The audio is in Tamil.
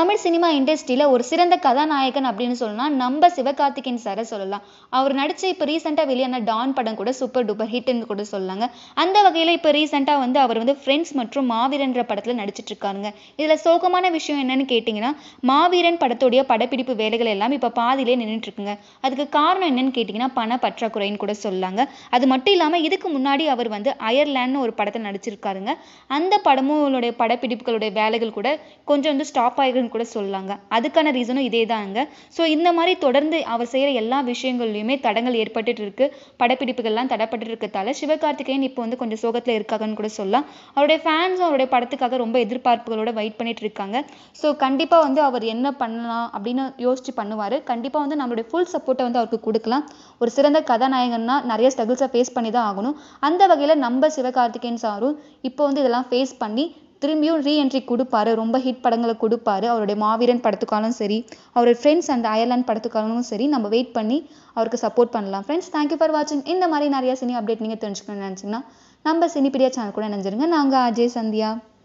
தமிழ் சினிமா இண்டஸ்ட்ரியில் ஒரு சிறந்த கதாநாயகன் அப்படின்னு சொல்லலாம் நம்ம சிவகார்த்திகேயன் சாரை சொல்லலாம் அவர் நடித்த இப்போ ரீசெண்டாக வெளியான டான் படம் கூட சூப்பர் டூப்பர் ஹிட்னு கூட சொல்லலாங்க அந்த வகையில் இப்போ ரீசெண்டாக வந்து அவர் வந்து ஃப்ரெண்ட்ஸ் மற்றும் மாவீரன்ற படத்தில் நடிச்சிட்டு இருக்காருங்க இதில் சோகமான விஷயம் என்னன்னு கேட்டிங்கன்னா மாவீரன் படத்துடைய படப்பிடிப்பு வேலைகள் எல்லாம் இப்போ பாதியிலே நின்றுட்டு இருக்குங்க அதுக்கு காரணம் என்னன்னு கேட்டிங்கன்னா பண பற்றாக்குறைன்னு கூட சொல்லலாங்க அது மட்டும் இல்லாமல் இதுக்கு முன்னாடி அவர் வந்து அயர்லாண்ட்னு ஒரு படத்தில் நடிச்சிருக்காருங்க அந்த படமும் அவருடைய படப்பிடிப்புகளுடைய வேலைகள் கூட கொஞ்சம் வந்து ஸ்டாப் ஆயிருக்குன்னு கூட சொல்லலாங்க அதுக்கான ரீசனும் இதே தாங்க ஸோ இந்த மாதிரி தொடர்ந்து அவர் செய்கிற எல்லா விஷயங்கள்லையுமே தடங்கள் ஏற்பட்டுட்டு இருக்கு படப்பிடிப்புகள்லாம் தடைப்பட்டு இருக்கதால சிவகார்த்திகேயன் இப்போ வந்து கொஞ்சம் சோகத்தில் இருக்காங்கன்னு கூட சொல்லலாம் அவருடைய ஃபேன்ஸ் அவருடைய படத்துக்காக ரொம்ப எதிர்பார்ப்புகளோட வெயிட் பண்ணிட்டு இருக்காங்க ஸோ கண்டிப்பாக வந்து அவர் என்ன பண்ணலாம் அப்படின்னு யோசிச்சு பண்ணுவார் கண்டிப்பாக வந்து நம்மளுடைய ஃபுல் சப்போர்ட்டை வந்து அவருக்கு கொடுக்கலாம் ஒரு சிறந்த கதாநாயகன்னா நிறைய ஸ்ட்ரகிள்ஸை ஃபேஸ் பண்ணி தான் ஆகணும் அந்த வகையில் நம்ம சிவகார்த்திகேயன் சாரும் இப்போ வந்து இதெல்லாம் ஃபேஸ் பண்ணி திரும்பியும் ரீஎன்ட்ரி கொடுப்பாரு ரொம்ப ஹிட் படங்களை கொடுப்பாரு அவருடைய மாவீரன் படத்துக்காலும் சரி அவருடைய ஃப்ரெண்ட்ஸ் அந்த அயர்லாண்ட் படத்துக்காலும் சரி நம்ம வெயிட் பண்ணி அவருக்கு சப்போர்ட் பண்ணலாம் ஃப்ரெண்ட்ஸ் தேங்க்யூ ஃபார் வாட்சிங் இந்த மாதிரி நிறைய சினி அப்டேட் நீங்கள் தெரிஞ்சுக்கணும்னு நினச்சிங்கன்னா நம்ம சினிபீடியா சேனல் கூட நினைஞ்சிருங்க நாங்கள் அஜய் சந்தியா